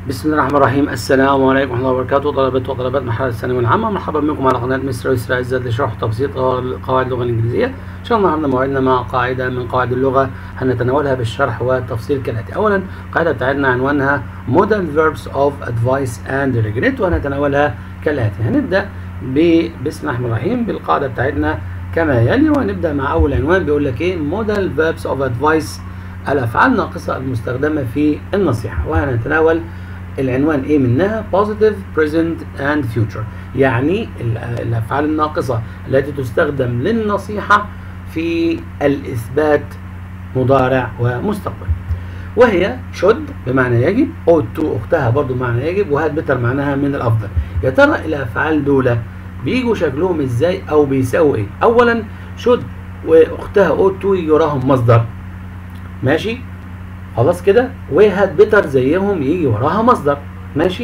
بسم الله الرحمن الرحيم السلام عليكم ورحمه الله وبركاته طلبة وطلبات مرحله الثانويه العامه مرحبا بكم على قناه مستر يسرا عزت لشرح وتبسيط قواعد اللغه الانجليزيه ان شاء الله النهارده موعدنا مع قاعده من قواعد اللغه هنتناولها بالشرح والتفصيل كالاتي اولا القاعده بتاعتنا عنوانها modal verbs of advice and regret وهنتناولها كالاتي هنبدا ب بسم الله الرحمن الرحيم بالقاعده بتاعتنا كما يلي وهنبدا مع اول عنوان بيقول لك ايه modal verbs of advice الافعال الناقصه المستخدمه في النصيحه وهنتناول العنوان ايه منها positive present and future يعني الافعال الناقصه التي تستخدم للنصيحه في الاثبات مضارع ومستقبل وهي should بمعنى يجب ought to اختها برضو معنى يجب وهاد better معناها من الافضل يا ترى الافعال دول بيجوا شكلهم ازاي او بيساووا ايه اولا should واختها ought to يجي وراهم مصدر ماشي خلاص كده وهاد بيتر زيهم يجي وراها مصدر ماشي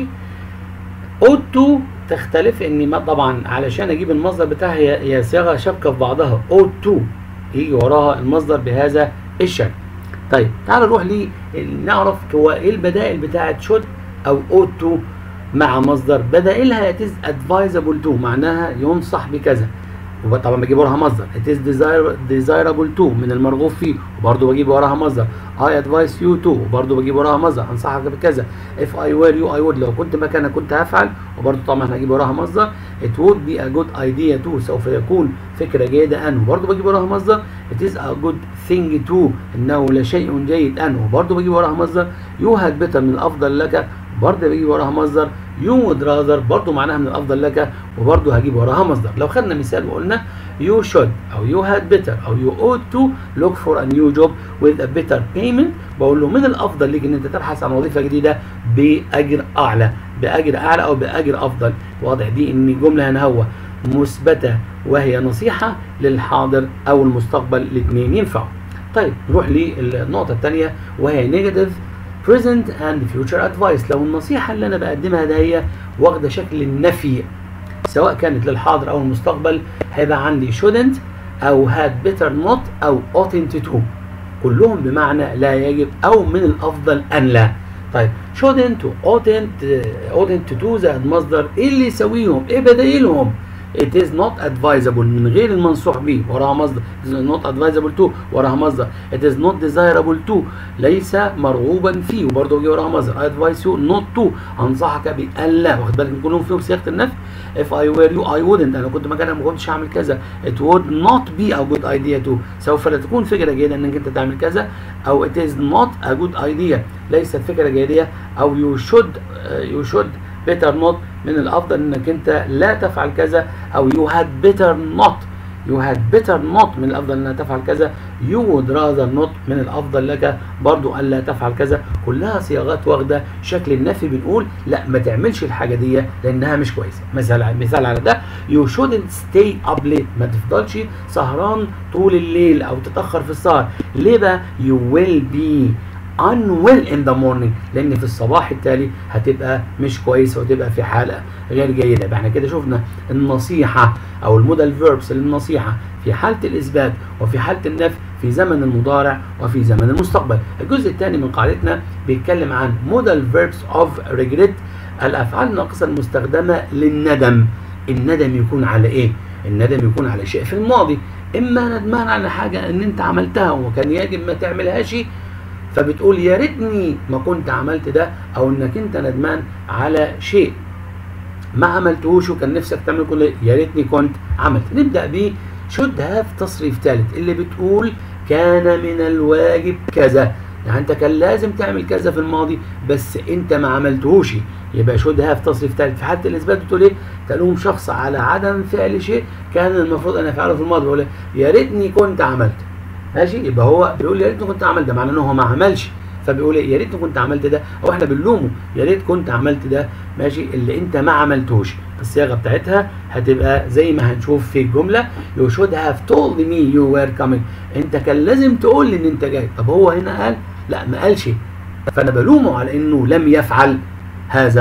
اوت تو تختلف ان ما طبعا علشان اجيب المصدر بتاعها هي صيغه شابكه في بعضها اوت تو يجي وراها المصدر بهذا الشكل طيب تعال نروح لي نعرف هو ايه البدائل بتاعت شود او اوت تو مع مصدر بدائلها it is advisable to معناها ينصح بكذا وطبعا بجيب وراها مصدر it is desirable to من المرغوب فيه وبرضه بجيب وراها مصدر I advise you to وبرضه بجيب وراها مصدر انصحك بكذا if I were you I would لو كنت مكانك كنت هفعل وبرضه طبعا هجيب وراها مصدر it would be a good idea to سوف يكون فكرة جيدة أن وبرضه بجيب وراها مصدر it is a good thing to إنه لشيء جيد أن وبرضه بجيب وراها مصدر you had better من الأفضل لك برضه بجيب وراها مصدر you would rather برضه معناها من الافضل لك وبرضه هجيب وراها مصدر لو خدنا مثال وقلنا you should او you had better او you ought to look for a new job with a better payment بقول له من الافضل ليك ان انت تبحث عن وظيفه جديده باجر اعلى باجر اعلى او باجر افضل واضح دي ان الجمله هنا هو مثبته وهي نصيحه للحاضر او المستقبل الاثنين ينفعوا طيب نروح للنقطه الثانيه وهي نيجاتيف present and future advice لو النصيحة اللي أنا بقدمها ده هي واخدة شكل النفي سواء كانت للحاضر أو المستقبل هيبقى عندي shouldn't أو had better not أو oughtn't to كلهم بمعنى لا يجب أو من الأفضل أن لا طيب shouldn't و oughtn't oughtn't to زائد مصدر إيه اللي يسويهم؟ إيه بدايلهم؟ it is not advisable من غير المنصوح به وراها مصدر it is not advisable to وراها مصدر it is not desirable to ليس مرغوبا فيه وبرضه بيجي وراها مصدر I advise you not to انصحك بأن لا واخد بالك كلهم فيهم صيغه النفي if I were you I wouldn't انا كنت مكانك ما كنتش هعمل كذا it would not be a good idea to سوف لا تكون فكره جيده انك انت تعمل كذا او it is not a good idea ليست فكره جيده او you should uh, you should better not من الافضل انك انت لا تفعل كذا او you had better not you had better not من الافضل انك تفعل كذا you would rather not من الافضل لك برضو الا تفعل كذا كلها صياغات واخده شكل النفي بنقول لا ما تعملش الحاجه دي لانها مش كويسه مثال مثال على ده you shouldn't stay up late ما تفضلش سهران طول الليل او تتاخر في السهر ليه بقى you will be unwell in the morning لان في الصباح التالي هتبقى مش كويسه وتبقى في حاله غير جيده يبقى احنا كده شفنا النصيحه او المودال فيربس للنصيحه في حاله الاثبات وفي حاله النفي في زمن المضارع وفي زمن المستقبل الجزء الثاني من قاعدتنا بيتكلم عن مودال فيربس اوف ريجريت الافعال الناقصه المستخدمه للندم الندم يكون على ايه الندم يكون على شيء في الماضي اما ندمان على حاجه ان انت عملتها وكان يجب ما تعملهاش فبتقول يا ريتني ما كنت عملت ده او انك انت ندمان على شيء ما عملتهوش وكان نفسك تعمل كل يا ريتني كنت عملت نبدا ب شود هاف تصريف ثالث اللي بتقول كان من الواجب كذا يعني انت كان لازم تعمل كذا في الماضي بس انت ما عملتهوش يبقى شود هاف تصريف ثالث في حاله الاثبات بتقول ايه تلوم شخص على عدم فعل شيء كان المفروض ان افعله في الماضي بقول يا ريتني كنت عملت ماشي يبقى هو بيقول يا ريتني كنت عملت ده معناه ان هو ما عملش فبيقول يا ريتني كنت عملت ده او احنا بنلومه يا ريت كنت عملت ده ماشي اللي انت ما عملتوش الصياغه بتاعتها هتبقى زي ما هنشوف في الجمله you should have told me you were coming انت كان لازم تقول لي ان انت جاي طب هو هنا قال لا ما قالش فانا بلومه على انه لم يفعل هذا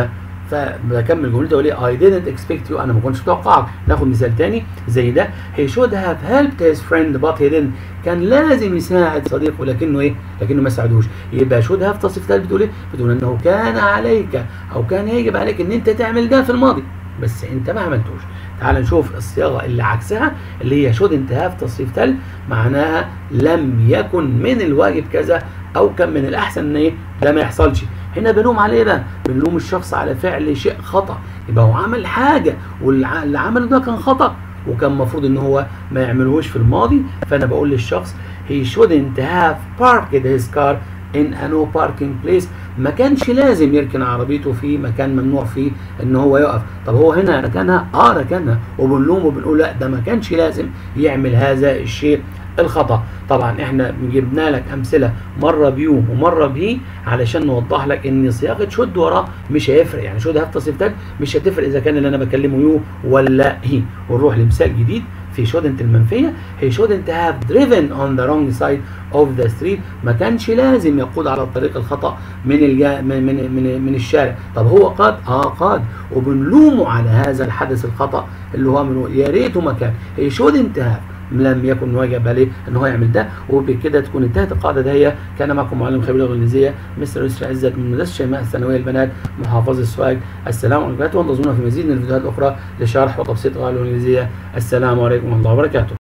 فبكمل جملتي اقول ايه I didn't expect you انا ما كنتش متوقعك ناخد مثال تاني زي ده he should have helped his friend but he didn't كان لازم يساعد صديقه لكنه ايه لكنه ما ساعدوش يبقى should have تصف ثالث بتقول ايه بتقول انه كان عليك او كان يجب عليك ان انت تعمل ده في الماضي بس انت ما عملتوش تعال نشوف الصياغه اللي عكسها اللي هي should انت have تصريف تل معناها لم يكن من الواجب كذا او كان من الاحسن ان ايه ده ما يحصلش هنا بنلوم عليه بقى بنلوم الشخص على فعل شيء خطا يبقى هو عمل حاجه واللي عمله ده كان خطا وكان المفروض ان هو ما يعملهوش في الماضي فانا بقول للشخص he shouldn't have parked his car in a no parking place ما كانش لازم يركن عربيته في مكان ممنوع فيه ان هو يقف طب هو هنا ركنها اه ركنها وبنلوم وبنقول لا ده ما كانش لازم يعمل هذا الشيء الخطا طبعا احنا جبنا لك امثله مره بيو ومره بي علشان نوضح لك ان صياغه شد وراه مش هيفرق يعني شد هتصف تاج مش هتفرق اذا كان اللي انا بكلمه يو ولا هي ونروح لمثال جديد في shouldn't المنفيه he shouldn't have driven on the wrong side of the street ما كانش لازم يقود على الطريق الخطا من الجا من من من, من الشارع طب هو قاد اه قاد وبنلومه على هذا الحدث الخطا اللي هو منه يا ريته ما كان he shouldn't have لم يكن واجب عليه ان هو يعمل ده وبكده تكون انتهت القاعده دهية كان معكم معلم خبير اللغه الانجليزيه مستر يسرا عزت من مدرسه شيماء الثانويه البنات محافظه السوهاج السلام عليكم وانتظرونا في مزيد من الفيديوهات الاخرى لشرح وتبسيط اللغه الانجليزيه السلام عليكم ورحمه الله وبركاته